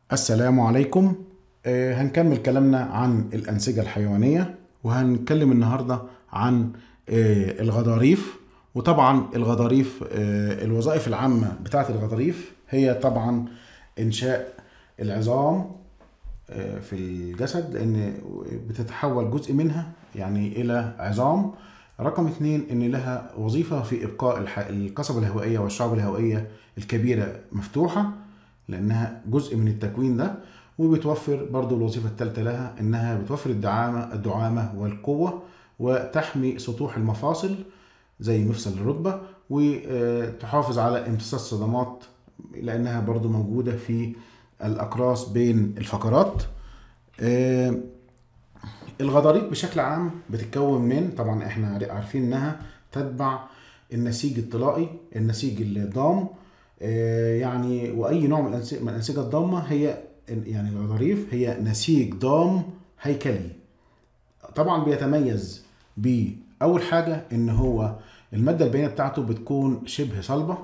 السلام عليكم آه، هنكمل كلامنا عن الأنسجة الحيوانية وهنتكلم النهاردة عن آه، الغضاريف وطبعا الغضاريف آه، الوظائف العامة بتاعة الغضاريف هي طبعا إنشاء العظام آه، في الجسد لأن بتتحول جزء منها يعني إلى عظام رقم اتنين إن لها وظيفة في إبقاء الح- القصبة الهوائية والشعب الهوائية الكبيرة مفتوحة لانها جزء من التكوين ده وبتوفر برضو الوظيفة الثالثة لها انها بتوفر الدعامة الدعامة والقوة وتحمي سطوح المفاصل زي مفصل الركبة وتحافظ على امتصاص الصدمات لانها برضو موجودة في الاقراص بين الفقرات آه، الغضاريف بشكل عام بتتكون من طبعا احنا عارفين انها تتبع النسيج الطلائي النسيج الضام آه، يعني واي نوع من الأنس- من الانسجه الضامه هي يعني الغضاريف هي نسيج ضام هيكلي طبعا بيتميز باول حاجه ان هو الماده البينيه بتاعته بتكون شبه صلبه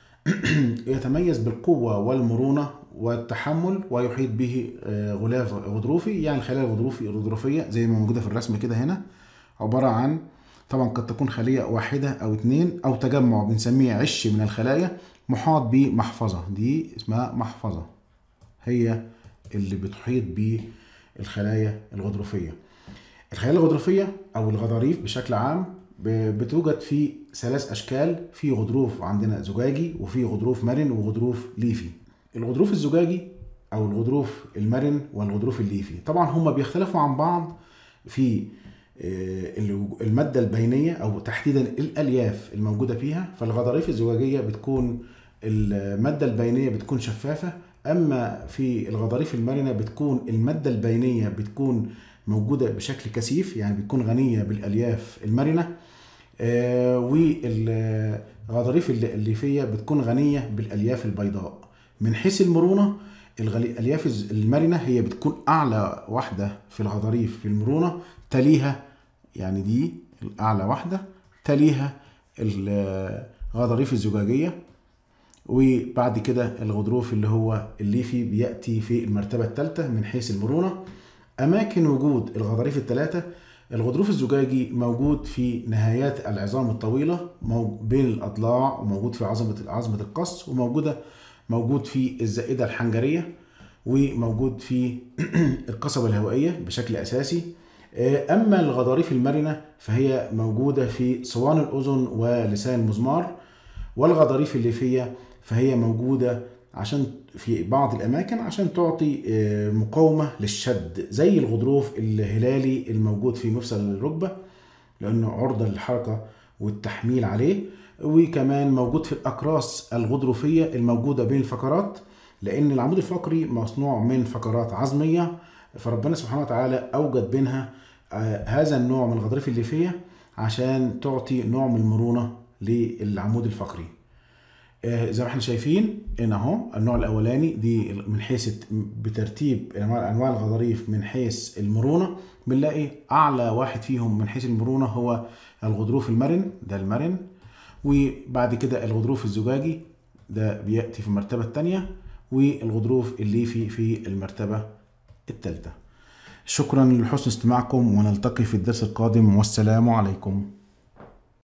يتميز بالقوه والمرونه والتحمل ويحيط به آه، غلاف غضروفي يعني الخلايا الغضروفي الغضروفيه زي ما موجوده في الرسم كده هنا عباره عن طبعا قد تكون خليه واحده او اتنين او تجمع بنسميه عش من الخلايا محاط بمحفظه دي اسمها محفظه هي اللي بتحيط بالخلايا الغضروفيه الخلايا الغضروفيه او الغضاريف بشكل عام ب- بتوجد في ثلاث اشكال في غضروف عندنا زجاجي وفي غضروف مرن وغضروف ليفي الغضروف الزجاجي او الغضروف المرن والغضروف الليفي طبعا هما بيختلفوا عن بعض في آه، الو- الماده البينيه او تحديدا الالياف الموجوده فيها فالغضاريف الزجاجيه بتكون الماده البينيه بتكون شفافه اما في الغضاريف المرنه بتكون الماده البينيه بتكون موجوده بشكل كثيف يعني بتكون غنيه بالالياف المرنه آه، والغضاريف الل- الليفيه بتكون غنيه بالالياف البيضاء من حيث المرونه الغلي- الالياف الز- المرنه هي بتكون اعلى واحده في الغضاريف في المرونه تليها يعني دي الاعلى واحده تليها الغضاريف الزجاجيه وبعد كده الغضروف اللي هو الليفي بياتي في المرتبه الثالثه من حيث المرونه اماكن وجود الغضاريف الثلاثه الغضروف الزجاجي موجود في نهايات العظام الطويله مو- بين الاضلاع وموجود في عظمه عظمه القص وموجوده موجود في الزائده الحنجريه وموجود في القصبه الهوائيه بشكل اساسي آه، اما الغضاريف المرنه فهي موجوده في صوان الاذن ولسان المزمار والغضاريف الليفيه فهي موجوده عشان في بعض الاماكن عشان تعطي آه، مقاومه للشد زي الغضروف الهلالي الموجود في مفصل الركبه لانه عرضه للحركه والتحميل عليه وكمان موجود في الاقراص الغضروفيه الموجوده بين الفقرات لان العمود الفقري مصنوع من فقرات عظميه فربنا سبحانه وتعالى اوجد بينها آه، هذا النوع من الغضاريف الليفيه عشان تعطي نوع من المرونه للعمود الفقري آه، زي ما احنا شايفين هنا اهو النوع الاولاني دي من حيث الت- بترتيب انواع انواع الغضاريف من حيث المرونه بنلاقي اعلى واحد فيهم من حيث المرونه هو الغضروف المرن ده المرن وبعد كده الغضروف الزجاجي ده بياتي في المرتبه الثانيه والغضروف الليفي في المرتبه الثالثه شكرا لحسن استماعكم ونلتقي في الدرس القادم والسلام عليكم